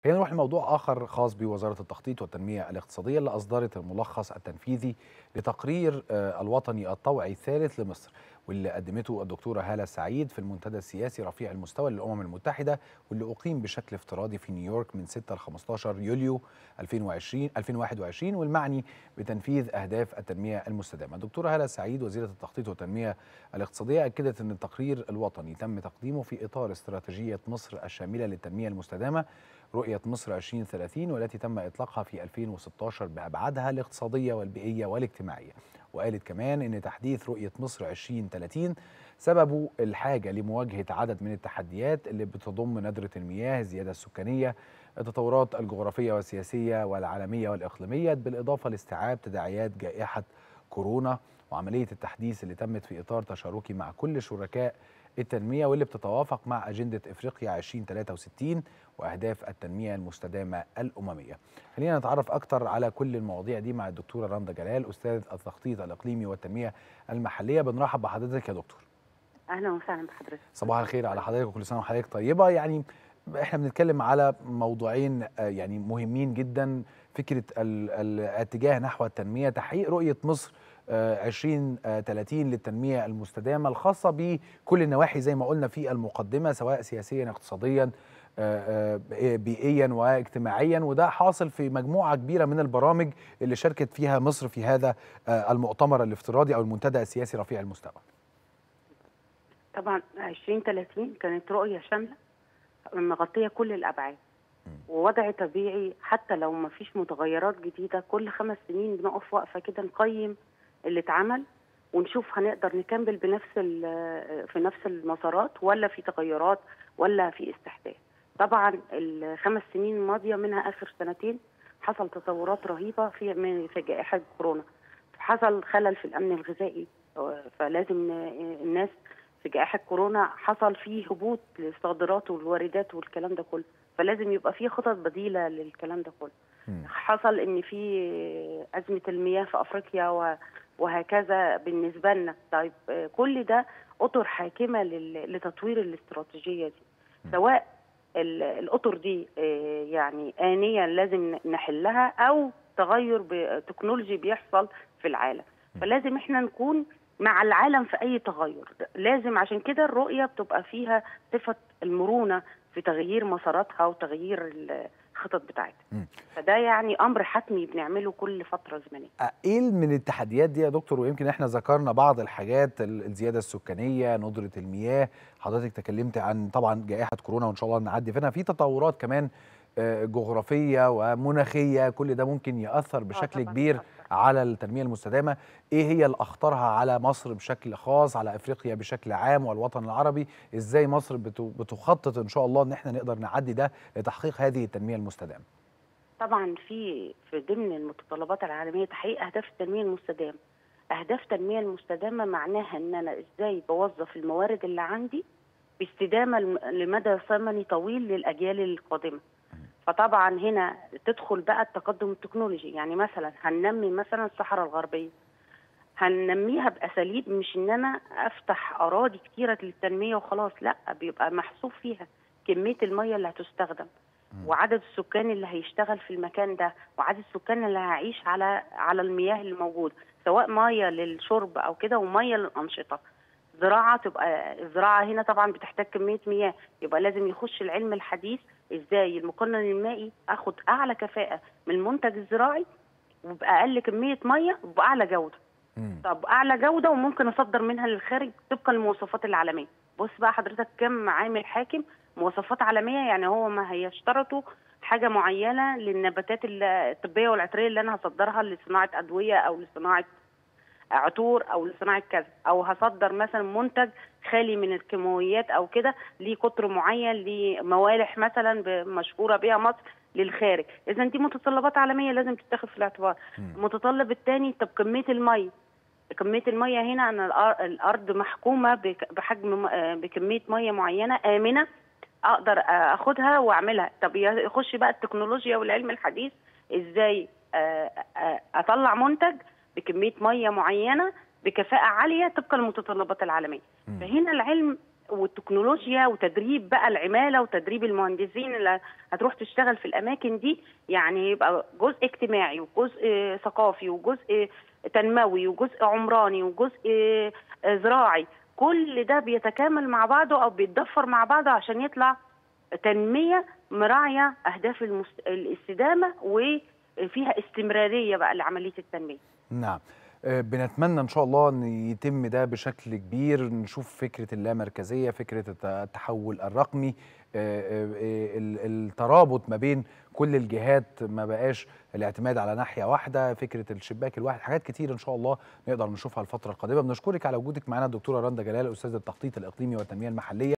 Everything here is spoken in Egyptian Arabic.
خلينا نروح لموضوع آخر خاص بوزارة التخطيط والتنمية الاقتصادية اللي أصدرت الملخص التنفيذي لتقرير الوطني الطوعي الثالث لمصر واللي قدمته الدكتورة هالة سعيد في المنتدى السياسي رفيع المستوى للأمم المتحدة واللي أقيم بشكل افتراضي في نيويورك من 6 ل 15 يوليو 2020 2021 والمعني بتنفيذ أهداف التنمية المستدامة. الدكتورة هالة سعيد وزيرة التخطيط والتنمية الاقتصادية أكدت أن التقرير الوطني تم تقديمه في إطار استراتيجية مصر الشاملة للتنمية المستدامة رؤية مصر 2030 والتي تم إطلاقها في 2016 بأبعادها الاقتصادية والبيئية والاجتماعية وقالت كمان أن تحديث رؤية مصر 2030 سببه الحاجة لمواجهة عدد من التحديات اللي بتضم ندرة المياه الزيادة السكانية التطورات الجغرافية والسياسية والعالمية والإقليمية بالإضافة لاستيعاب تداعيات جائحة كورونا وعملية التحديث اللي تمت في إطار تشاركي مع كل شركاء التنمية واللي بتتوافق مع أجندة إفريقيا 2063 وأهداف التنمية المستدامة الأممية خلينا نتعرف أكتر على كل المواضيع دي مع الدكتورة رندا جلال أستاذ التخطيط الإقليمي والتنمية المحلية بنرحب بحضرتك يا دكتور أهلا وسهلا بحضرتك صباح الخير على حضرتك وكل سنة وحضرتك طيبة يعني احنا بنتكلم على موضوعين يعني مهمين جدا فكرة الاتجاه نحو التنمية تحقيق رؤية مصر 2030 للتنمية المستدامة الخاصة بكل النواحي زي ما قلنا في المقدمة سواء سياسيا اقتصاديا بيئيا واجتماعيا وده حاصل في مجموعة كبيرة من البرامج اللي شاركت فيها مصر في هذا المؤتمر الافتراضي أو المنتدى السياسي رفيع المستوى طبعا 2030 كانت رؤية شاملة مغطية كل الأبعاد ووضع طبيعي حتى لو ما فيش متغيرات جديدة كل خمس سنين بنقف وقفة كده نقيم اللي اتعمل ونشوف هنقدر نكمل بنفس في نفس المسارات ولا في تغيرات ولا في استحداث طبعا الخمس سنين الماضيه منها اخر سنتين حصل تطورات رهيبه في في جائحه كورونا حصل خلل في الامن الغذائي فلازم الناس في جائحه كورونا حصل فيه هبوط للصادرات والواردات والكلام ده كله فلازم يبقى في خطط بديله للكلام ده كله حصل ان في ازمه المياه في افريقيا وهكذا بالنسبه لنا طيب كل ده اطر حاكمه لتطوير الاستراتيجيه دي سواء الاطر دي يعني انيا لازم نحلها او تغير تكنولوجي بيحصل في العالم فلازم احنا نكون مع العالم في اي تغير لازم عشان كده الرؤيه بتبقى فيها صفه المرونه في تغيير مساراتها وتغيير الخطط بتاعتها فده يعني امر حتمي بنعمله كل فتره زمنيه ايه من التحديات دي يا دكتور ويمكن احنا ذكرنا بعض الحاجات الزياده السكانيه ندره المياه حضرتك تكلمت عن طبعا جائحه كورونا وان شاء الله نعدي فيها في تطورات كمان جغرافيه ومناخيه كل ده ممكن ياثر بشكل كبير على التنميه المستدامه ايه هي الاخطارها على مصر بشكل خاص على افريقيا بشكل عام والوطن العربي ازاي مصر بتخطط ان شاء الله ان احنا نقدر نعدي ده لتحقيق هذه التنميه المستدامه طبعا في في ضمن المتطلبات العالميه تحقيق اهداف التنميه المستدامه اهداف التنميه المستدامه معناها ان انا ازاي بوظف الموارد اللي عندي باستدامه لمدى زمني طويل للاجيال القادمه فطبعا هنا تدخل بقى التقدم التكنولوجي يعني مثلا هننمي مثلا الصحراء الغربيه هننميها باساليب مش ان انا افتح اراضي كتيره للتنميه وخلاص لا بيبقى محسوب فيها كميه الميه اللي هتستخدم وعدد السكان اللي هيشتغل في المكان ده وعدد السكان اللي هيعيش على على المياه اللي موجوده سواء ميه للشرب او كده وميه للانشطه زراعه تبقى الزراعه هنا طبعا بتحتاج كميه مياه يبقى لازم يخش العلم الحديث ازاي المقنن المائي اخد اعلى كفاءه من المنتج الزراعي وباقل كميه ميه وباعلى جوده مم. طب اعلى جوده وممكن اصدر منها للخارج طبقا للمواصفات العالميه بص بقى حضرتك كم عامل حاكم مواصفات عالميه يعني هو ما هيشترطوا حاجه معينه للنباتات الطبيه والعطريه اللي انا هصدرها لصناعه ادويه او لصناعه عطور او لصناعه كذا او هصدر مثلا منتج خالي من الكيماويات او كده ليه قطر معين ليه موالح مثلا مشهوره بيها مصر للخارج اذا دي متطلبات عالميه لازم تتاخد في الاعتبار المتطلب الثاني طب كميه الميه كميه الميه هنا انا الارض محكومه بحجم بكميه ميه معينه امنه اقدر اخدها واعملها طب يخش بقى التكنولوجيا والعلم الحديث ازاي اطلع منتج بكميه ميه معينه بكفاءه عاليه طبقا للمتطلبات العالميه م. فهنا العلم والتكنولوجيا وتدريب بقى العماله وتدريب المهندسين اللي هتروح تشتغل في الاماكن دي يعني يبقى جزء اجتماعي وجزء ثقافي وجزء تنموي وجزء عمراني وجزء زراعي كل ده بيتكامل مع بعضه او بيتضفر مع بعضه عشان يطلع تنميه مراعيه اهداف المست... الاستدامه وفيها استمراريه بقى لعمليه التنميه. نعم بنتمنى ان شاء الله ان يتم ده بشكل كبير نشوف فكره اللامركزيه فكره التحول الرقمي الترابط ما بين كل الجهات ما بقاش الاعتماد على ناحيه واحده فكره الشباك الواحد حاجات كتير ان شاء الله نقدر نشوفها الفتره القادمه بنشكرك على وجودك معنا الدكتوره رندا جلال استاذه التخطيط الاقليمي والتنميه المحليه